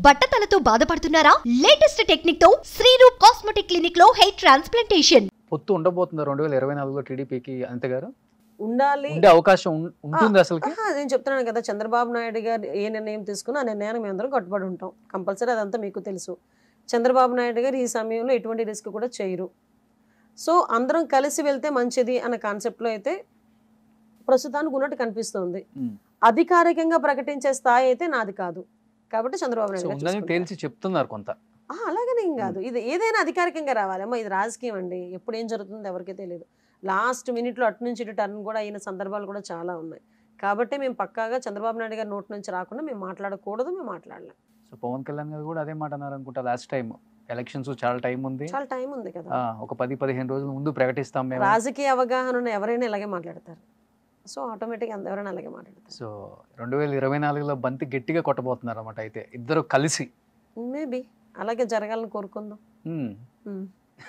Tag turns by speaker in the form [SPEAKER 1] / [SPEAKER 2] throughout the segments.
[SPEAKER 1] బట్టతలతో బాధపడుతున్నారా latest technique తో Sreeroop cosmetic clinic లో హెయిర్ ట్రాన్స్ప్లాంటేషన్
[SPEAKER 2] పొత్తు ఉండబోతుంది రెండు వేల ఇరవై నాలుగులో టీడీపీకి అంతే గారు
[SPEAKER 3] ఉండాలి
[SPEAKER 2] ఉండే అవకాశం ఉం- ఉంటుంది అసలుకి
[SPEAKER 3] ఆహా, నేను చెప్తున్నాను కదా చంద్రబాబు నాయుడు గారు ఏ నిర్ణయం తీసుకున్నా ఆ నిర్ణయానికి మేము అందరం కట్టుబడి ఉంటాం కంపల్సరీ అదంతా మీకు తెలుసు చంద్రబాబు నాయుడు గారు ఈ సమయంలో ఎటువంటి రిస్క్ కూడా చేయరు సో అందరం కలిసి వెళ్తే మంచిది అన్న కాన్సెప్ట్లో అయితే ప్రస్తుతానికి ఉన్నట్టు కనిపిస్తుంది
[SPEAKER 2] ఉమ్.
[SPEAKER 3] అధికారికంగా ప్రకటించే స్థాయి అయితే నాది కాదు కాబట్టి చంద్రబాబు
[SPEAKER 2] సో
[SPEAKER 3] నాయుడు గారు
[SPEAKER 2] ఉందని
[SPEAKER 3] చూసుకుంటారు.
[SPEAKER 2] తేల్చి చెప్తున్నారు కొంత
[SPEAKER 3] ఆ, అలాగనే ఏం కాదు ఇది ఏదైనా అధికారికంగా రావాలి అమ్మా ఇది రాజకీయం అండి ఎప్పుడు ఏం జరుగుతుందో ఎవరికీ తెలియదు లాస్ట్ మినిట్లో అటు నుంచి ఇటు టర్న్ కూడా అయిన సందర్భాలు కూడా చాలా ఉన్నాయి కాబట్టి మేము పక్కాగా చంద్రబాబు నాయుడు గారి నోటి నుంచి రాకుండా మేము మాట్లాడకూడదు మేము మాట్లాడలేం
[SPEAKER 2] సో పవన్ కళ్యాణ్ గారు కూడా అదే మాట అన్నారు అనుకుంటా లాస్ట్ టైం ఎలక్షన్స్ చాలా టైం ఉంది
[SPEAKER 3] చాలా టైం ఉంది కదా
[SPEAKER 2] ఆ, ఒక పది పదిహేను రోజుల ముందు ప్రకటిస్తాం మేము
[SPEAKER 3] రాజకీయ అవగాహన ఉన్న ఎవరైనా ఇలాగే మాట్లాడతారు సో ఆటోమేటిక్గా ఎవరైనా అలాగే మాట్లాడతారు
[SPEAKER 2] సో రెండు వేల ఇరవై నాలుగులో బంతి గట్టిగా కొట్టబోతున్నారు అనమాట అయితే ఇద్దరు కలిసి
[SPEAKER 3] మేబీ అలాగే జరగాలని కోరుకుందాం
[SPEAKER 2] ఉమ్.
[SPEAKER 3] ఉమ్.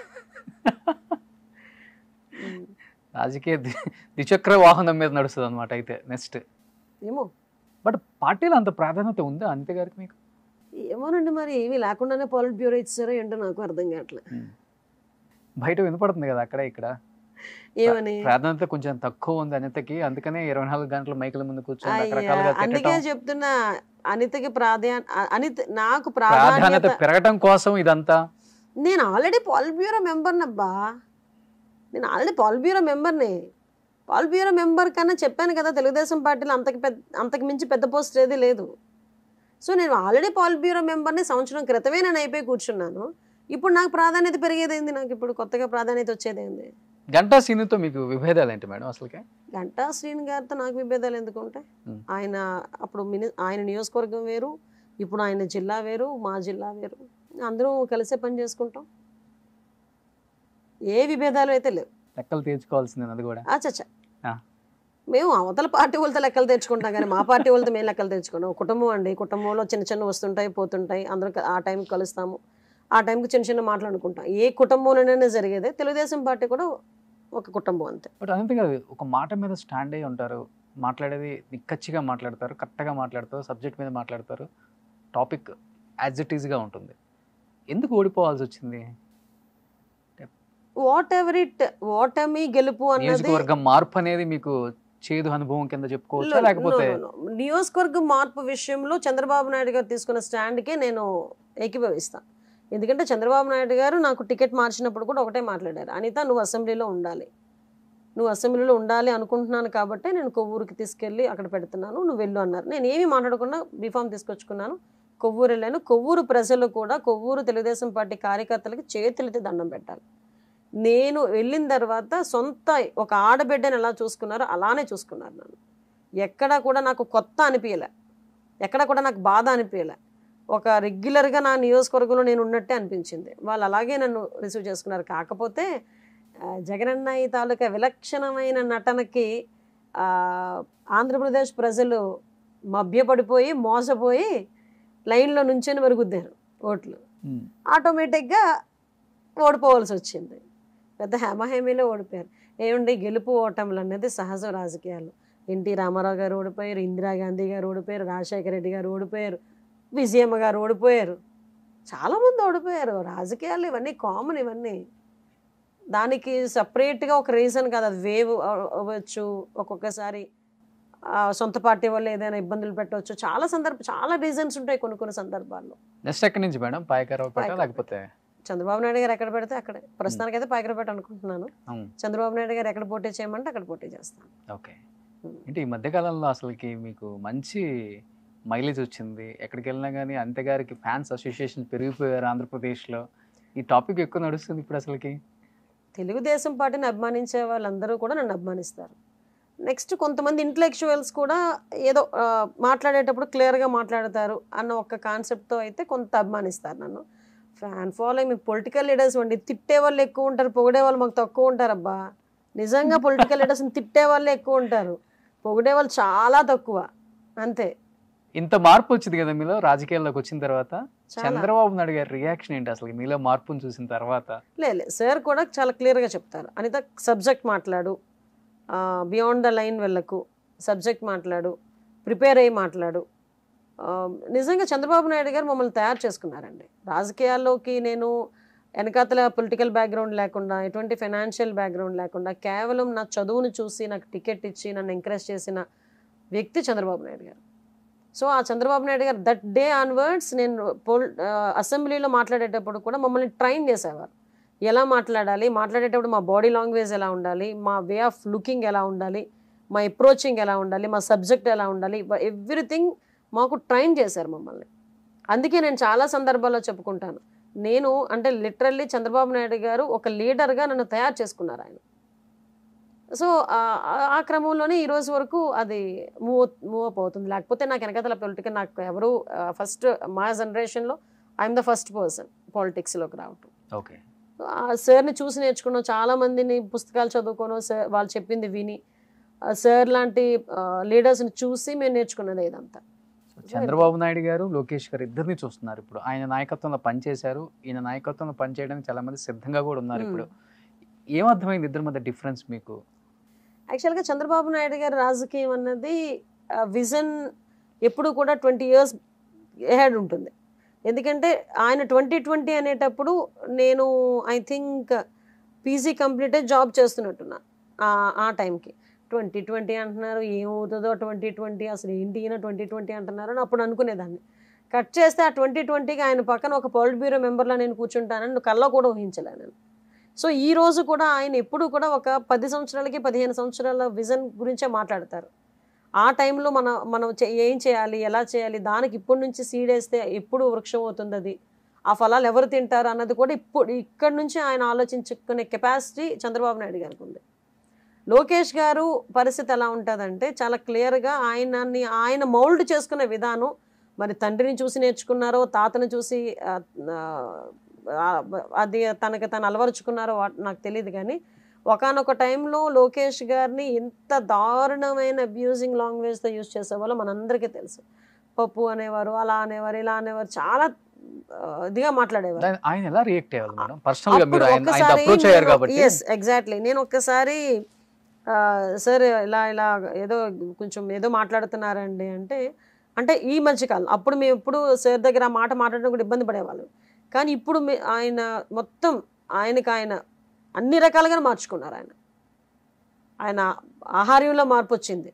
[SPEAKER 3] ఉమ్.
[SPEAKER 2] రాజకీయ ది- ద్విచక్ర వాహనం మీద నడుస్తుంది అనమాట అయితే నెక్స్ట్
[SPEAKER 3] ఏమో
[SPEAKER 2] బట్ పార్టీలో అంత ప్రాధాన్యత ఉందా అంతే గారికి మీకు
[SPEAKER 3] ఏమోనండి మరి ఏమీ లేకుండానే పాలిట్ బ్యూరో ఇచ్చారో ఏంటో నాకు అర్థం కావట్లేదు
[SPEAKER 2] ఉమ్. బయట వినపడుతుంది కదా అక్కడ ఇక్కడ
[SPEAKER 3] ఏమని
[SPEAKER 2] ప్రాధాన్యత కొంచెం తక్కువ ఉంది అనితకి అందుకనే ఇరవై నాలుగు గంటల మైకుల ముందు కూర్చొని
[SPEAKER 3] అయ్యా,
[SPEAKER 2] రకరకాలుగా
[SPEAKER 3] అందుకే
[SPEAKER 2] తిట్టడం
[SPEAKER 3] చెప్తున్నా అనితకి ప్రాధాన్య అనిత నాకు
[SPEAKER 2] ప్రాధాన్యత
[SPEAKER 3] ప్రాధాన్యత
[SPEAKER 2] పెరగటం కోసం ఇదంతా
[SPEAKER 3] నేను ఆల్రెడీ పాల్ బ్యూరో మెంబర్ని అబ్బా నేను ఆల్రెడీ పాల్ బ్యూరో మెంబర్ని పాల్ బ్యూరో మెంబర్ కన్నా చెప్పాను కదా తెలుగుదేశం పార్టీలో అంతకి పెద్ద అంతకు మించి పెద్ద పోస్ట్ ఏది లేదు సో నేను ఆల్రెడీ పాల్ బ్యూరో మెంబర్ని సంవత్సరం క్రితమే నేను అయిపోయి కూర్చున్నాను ఇప్పుడు నాకు ప్రాధాన్యత పెరిగేదేంది నాకు ఇప్పుడు కొత్తగా ప్రాధాన్యత వచ్చేదేంది
[SPEAKER 2] గంటా సీనుతో మీకు విభేదాలు ఏంటి మేడం అసలుకే
[SPEAKER 3] గంటా శ్రీని గారితో నాకు విభేదాలు ఎందుకు ఉంటాయి
[SPEAKER 2] మ్.
[SPEAKER 3] ఆయన అప్పుడు మిని ఆయన నియోజకవర్గం వేరు ఇప్పుడు ఆయన జిల్లా వేరు మా జిల్లా వేరు అందరం కలిసే పని చేసుకుంటాం ఏ విభేదాలు అయితే లేవు
[SPEAKER 2] లెక్కలు తీర్చుకోవాల్సింది అది కూడా
[SPEAKER 3] అచ్చచ్చ
[SPEAKER 2] ఆ.
[SPEAKER 3] మేము అవతల పార్టీ వాళ్ళతో లెక్కలు తెచ్చుకుంటాం కానీ మా పార్టీ వాళ్ళతో మేము లెక్కలు తెచ్చుకుంటాం ఒక కుటుంబం అండి కుటుంబంలో చిన్న చిన్న వస్తుంటాయి పోతుంటాయి అందరం క- ఆ టైంకి కలుస్తాము ఆ టైంకి చిన్న చిన్న మాట్లాడుకుంటాం ఏ కుటుంబంలోనైనా జరిగేదే తెలుగుదేశం పార్టీ కూడా ఒక కుటుంబం అంతే
[SPEAKER 2] బట్ అంతే కాదు ఒక మాట మీద స్టాండ్ అయ్యి ఉంటారు మాట్లాడేది నిక్కచ్చిగా మాట్లాడతారు కరెక్ట్గా మాట్లాడతారు సబ్జెక్ట్ మీద మాట్లాడతారు టాపిక్ యాజ్ ఇట్ ఈజ్గా ఉంటుంది ఎందుకు ఓడిపోవాల్సి వచ్చింది
[SPEAKER 3] వాట్ ఎవర్ ఇట్ ఓటమి గెలుపు అన్నది
[SPEAKER 2] నియోజకవర్గం మార్పు అనేది మీకు చేదు అనుభవం కింద చెప్పుకోవచ్చా
[SPEAKER 3] No,
[SPEAKER 2] లేకపోతే
[SPEAKER 3] no, no, no. నియోజకవర్గం మార్పు విషయంలో చంద్రబాబు నాయుడు గారు తీసుకున్న స్టాండ్కే నేను ఏకీభవిస్తాను ఎందుకంటే చంద్రబాబు నాయుడు గారు నాకు టికెట్ మార్చినప్పుడు కూడా ఒకటే మాట్లాడారు అనిత నువ్వు అసెంబ్లీలో ఉండాలి నువ్వు అసెంబ్లీలో ఉండాలి అనుకుంటున్నాను కాబట్టి నేను కొవ్వూరుకి తీసుకెళ్ళి అక్కడ పెడుతున్నాను నువ్వు వెళ్ళు అన్నారు నేను ఏమీ మాట్లాడకుండా బీఫామ్ తీసుకొచ్చుకున్నాను కొవ్వూరు వెళ్ళాను కొవ్వూరు ప్రజలు కూడా కొవ్వూరు తెలుగుదేశం పార్టీ కార్యకర్తలకి చేతులెత్తి దండం పెట్టాలి నేను వెళ్ళిన తర్వాత సొంత ఒక ఆడబిడ్డని ఎలా చూసుకున్నారో అలానే చూసుకున్నారు నన్ను ఎక్కడా కూడా నాకు కొత్త అనిపించలే ఎక్కడ కూడా నాకు బాధ అనిపించలే ఒక రెగ్యులర్గా నా నియోజకవర్గంలో నేను ఉన్నట్టే అనిపించింది వాళ్ళు అలాగే నన్ను రిసీవ్ చేసుకున్నారు కాకపోతే ఆ, జగనన్నయ్య తాలూకా విలక్షణమైన నటనకి ఆ, ఆంధ్రప్రదేశ్ ప్రజలు మభ్యపడిపోయి మోసపోయి లైన్లో నుంచొని వరుగుద్దారు ఓట్లు
[SPEAKER 2] ఉమ్,
[SPEAKER 3] ఆటోమేటిక్గా ఓడిపోవాల్సి వచ్చింది పెద్ద హేమహేమీలో ఓడిపోయారు ఏమండి గెలుపు ఓటములు అనేది సహజ రాజకీయాలు ఎన్టీ రామారావు గారు ఓడిపోయారు ఇందిరాగాంధీ గారు ఓడిపోయారు రాజశేఖర రెడ్డి గారు ఓడిపోయారు విజయమ్మ గారు ఓడిపోయారు చాలామంది ఓడిపోయారు రాజకీయాలు ఇవన్నీ కామన్ ఇవన్నీ దానికి సపరేట్గా ఒక రీజన్ కాదు అది వేవ్ అవ- అవ్వచ్చు ఒక్కొక్కసారి ఆ, సొంత పార్టీ వల్ల ఏదైనా ఇబ్బందులు పెట్టవచ్చు చాలా సందర్భ చాలా రీజన్స్ ఉంటాయి కొన్ని కొన్ని సందర్భాల్లో
[SPEAKER 2] నెక్స్ట్ ఎక్కడి నుంచి మేడం పాయకరావుపేట
[SPEAKER 3] పాయకరావుపేట.
[SPEAKER 2] లేకపోతే
[SPEAKER 3] చంద్రబాబు నాయుడు గారు ఎక్కడ పెడితే అక్కడే ప్రస్తుతానికి అయితే పాయకరపేట అనుకుంటున్నాను
[SPEAKER 2] ఉమ్,
[SPEAKER 3] చంద్రబాబు నాయుడు గారు ఎక్కడ పోటీ చేయమంటే అక్కడ పోటీ చేస్తాను
[SPEAKER 2] ఓకే
[SPEAKER 3] ఉమ్.
[SPEAKER 2] అంటే ఈ మధ్యకాలంలో అసలుకి మీకు మంచి మైలేజ్ వచ్చింది ఎక్కడికి వెళ్ళినా కానీ అంతేగారికి ఫ్యాన్స్ అసోసియేషన్ పెరిగిపోయారు ఆంధ్రప్రదేశ్లో ఈ టాపిక్ ఎక్కువ నడుస్తుంది ఇప్పుడు అసలుకి
[SPEAKER 3] తెలుగుదేశం పార్టీని అభిమానించే వాళ్ళందరూ కూడా నన్ను అభిమానిస్తారు నెక్స్ట్ కొంతమంది ఇంటలెక్చువల్స్ కూడా ఏదో ఆ, మాట్లాడేటప్పుడు క్లియర్గా మాట్లాడతారు అన్న ఒక కాన్సెప్ట్తో అయితే కొంత అభిమానిస్తారు నన్ను ఫ్యాన్ ఫాలోయింగ్ మీ పొలిటికల్ లీడర్స్ అండి తిట్టే వాళ్ళు ఎక్కువ ఉంటారు పొగిడే వాళ్ళు మాకు తక్కువ ఉంటారు అబ్బా నిజంగా పొలిటికల్ లీడర్స్ని తిట్టే వాళ్ళే ఎక్కువ ఉంటారు పొగిడే వాళ్ళు చాలా తక్కువ అంతే
[SPEAKER 2] ఇంత మార్పు వచ్చింది కదా మీలో రాజకీయాల్లోకి వచ్చిన తర్వాత
[SPEAKER 3] చాలా
[SPEAKER 2] చంద్రబాబు నాయుడు గారి రియాక్షన్ ఏంటి అసలు మీలో మార్పును చూసిన తర్వాత
[SPEAKER 3] లేదు సార్ కూడా చాలా క్లియర్గా చెప్తారు అనిత సబ్జెక్ట్ మాట్లాడు బియాండ్ ద లైన్ వెళ్ళకు సబ్జెక్ట్ మాట్లాడు ప్రిపేర్ అయ్యి మాట్లాడు ఆ, నిజంగా చంద్రబాబు నాయుడు గారు మమ్మల్ని తయారు చేసుకున్నారండి రాజకీయాల్లోకి నేను వెనకాతల పొలిటికల్ బ్యాక్గ్రౌండ్ లేకుండా ఎటువంటి ఫైనాన్షియల్ బ్యాక్గ్రౌండ్ లేకుండా కేవలం నా చదువును చూసి నాకు టికెట్ ఇచ్చి నన్ను ఎంకరేజ్ చేసిన వ్యక్తి చంద్రబాబు నాయుడు గారు సో ఆ Chandrababu Naidu garu that day onwards నేను పోల్ అసెంబ్లీలో మాట్లాడేటప్పుడు కూడా మమ్మల్ని ట్రైన్ చేసేవారు ఎలా మాట్లాడాలి మాట్లాడేటప్పుడు మా బాడీ లాంగ్వేజ్ ఎలా ఉండాలి మా వే ఆఫ్ లుకింగ్ ఎలా ఉండాలి మా అప్రోచింగ్ ఎలా ఉండాలి మా సబ్జెక్ట్ ఎలా ఉండాలి ఎవ్రీథింగ్ మాకు ట్రైన్ చేశారు మమ్మల్ని అందుకే నేను చాలా సందర్భాల్లో చెప్పుకుంటాను నేను అంటే లిటరల్లీ చంద్రబాబు నాయుడు గారు ఒక లీడర్గా నన్ను తయారు చేసుకున్నారు ఆయన సో ఆ- ఆ- ఆ క్రమంలోనే ఈ రోజు వరకు అది మూవ్ మూవ్ అప్ అవుతుంది లేకపోతే నాకు వెనకతల పొలిటికల్ నాకు ఎవరు ఫస్ట్ మా జనరేషన్లో ఐఎమ్ ద ఫస్ట్ పర్సన్ పాలిటిక్స్లోకి రావటం
[SPEAKER 2] ఓకే
[SPEAKER 3] ఆ సార్ని చూసి నేర్చుకున్నాం చాలా మందిని పుస్తకాలు చదువుకోను సార్ వాళ్ళు చెప్పింది విని ఆ సార్ లాంటి లీడర్స్ని చూసి మేము నేర్చుకున్నది ఇదంతా
[SPEAKER 2] చంద్రబాబు నాయుడు గారు లోకేష్ గారు ఇద్దరిని చూస్తున్నారు ఇప్పుడు ఆయన నాయకత్వంలో పనిచేశారు ఈయన నాయకత్వంలో పనిచేయడానికి చాలా మంది సిద్ధంగా కూడా ఉన్నారు ఇప్పుడు ఏమర్థమైంది ఇద్దరి మధ్య డిఫరెన్స్ మీకు
[SPEAKER 3] యాక్చువల్గా చంద్రబాబు నాయుడు గారి రాజకీయం అన్నది విజన్ ఎప్పుడు కూడా ట్వంటీ ఇయర్స్ హెడ్ ఉంటుంది ఎందుకంటే ఆయన ట్వంటీ ట్వంటీ అనేటప్పుడు నేను I think PG complete job చేస్తున్నట్టున్నా ఆ- ఆ టైంకి ట్వంటీ ట్వంటీ అంటున్నారు ఏమవుతుందో ట్వంటీ ట్వంటీ అసలు ఏంటి ఈయన ట్వంటీ ట్వంటీ అంటున్నారు అని అప్పుడు అనుకునేదాన్ని కట్ చేస్తే ఆ ట్వంటీ ట్వంటీకి ఆయన పక్కన ఒక పాలిట్ బ్యూరో మెంబర్లో నేను కూర్చుంటానని కల్లో కూడా ఊహించలేను నేను సో ఈ రోజు కూడా ఆయన ఎప్పుడు కూడా ఒక పది సంవత్సరాలకి పదిహేను సంవత్సరాల విజన్ గురించే మాట్లాడతారు ఆ టైంలో మన మనం చే- ఏం చేయాలి ఎలా చేయాలి దానికి ఇప్పటి నుంచి సీడ్ వేస్తే ఎప్పుడు వృక్షం అవుతుంది అది ఆ ఫలాలు ఎవరు తింటారు అన్నది కూడా ఇప్పుడు ఇక్కడి నుంచి ఆయన ఆలోచించుకునే కెపాసిటీ చంద్రబాబు నాయుడు గారికి ఉంది లోకేష్ గారు పరిస్థితి ఎలా ఉంటుందంటే చాలా క్లియర్గా ఆయనని ఆయన మౌల్డ్ చేసుకునే విధానం మరి తండ్రిని చూసి నేర్చుకున్నారో తాతను చూసి ఆ, ఆ, అది తనకి తను అలవరుచుకున్నారో వా- నాకు తెలియదు కానీ ఒకనొక టైంలో లోకేష్ గారిని ఎంత దారుణమైన అబ్యూజింగ్ లాంగ్వేజ్తో యూజ్ చేసేవాళ్ళో మనందరికీ తెలుసు పప్పు అనేవారు అలా అనేవారు ఇలా అనేవారు చాలా ఆ, ఇదిగా మాట్లాడేవారు
[SPEAKER 2] దాన్ని ఆయన ఎలా రియాక్ట్ అయ్యాలి మేడం పర్సనల్ గా మీరు
[SPEAKER 3] అప్పుడు
[SPEAKER 2] ఆయన ఆయన
[SPEAKER 3] ఒక్కసారి
[SPEAKER 2] అప్రోచ్ అయ్యారు కాబట్టి
[SPEAKER 3] ఎస్ ఎగ్జాక్ట్లీ నేను ఒక్కసారి సార్ ఇలా ఇలా ఏదో కొంచెం ఏదో మాట్లాడుతున్నారండి అంటే అంటే ఈ మధ్యకాలం అప్పుడు మేము ఎప్పుడు సార్ దగ్గర ఆ మాట మాట్లాడడం కూడా ఇబ్బంది పడేవాళ్ళం కానీ ఇప్పుడు మే- ఆయన మొత్తం ఆయనకి ఆయన అన్ని రకాలుగా మార్చుకున్నారు ఆయన ఆయన ఆహార్యంలో మార్పు వచ్చింది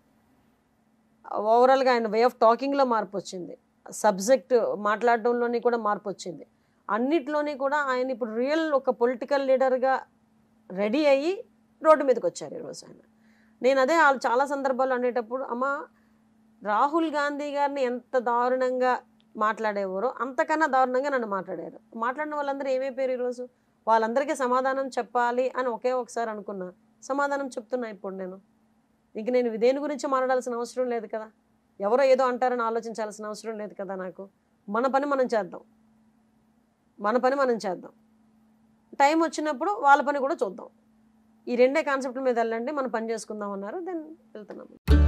[SPEAKER 3] ఓవరాల్గా ఆయన వే ఆఫ్ టాకింగ్లో మార్పు వచ్చింది సబ్జెక్ట్ మాట్లాడడంలోని కూడా మార్పు వచ్చింది అన్నిట్లోని కూడా ఆయన ఇప్పుడు రియల్ ఒక పొలిటికల్ లీడర్గా రెడీ అయ్యి రోడ్డు మీదకి వచ్చారు ఈరోజు ఆయన నేను అదే వాళ్ళు చాలా సందర్భాల్లో అనేటప్పుడు అమ్మ రాహుల్ గాంధీ గారిని ఎంత దారుణంగా మాట్లాడేవారో అంతకన్నా దారుణంగా నన్ను మాట్లాడారు మాట్లాడిన వాళ్ళందరూ ఏమైపోయారు ఈరోజు వాళ్ళందరికీ సమాధానం చెప్పాలి అని ఒకే ఒకసారి అనుకున్నా సమాధానం చెప్తున్నా ఇప్పుడు నేను ఇంక నేను దేని గురించి మాట్లాడాల్సిన అవసరం లేదు కదా ఎవరో ఏదో అంటారని ఆలోచించాల్సిన అవసరం లేదు కదా నాకు మన పని మనం చేద్దాం మన పని మనం చేద్దాం టైం వచ్చినప్పుడు వాళ్ళ పని కూడా చూద్దాం ఈ రెండే కాన్సెప్ట్ల మీద వెళ్ళండి మనం పని చేసుకుందాం అన్నారు దెన్ వెళ్తున్నాం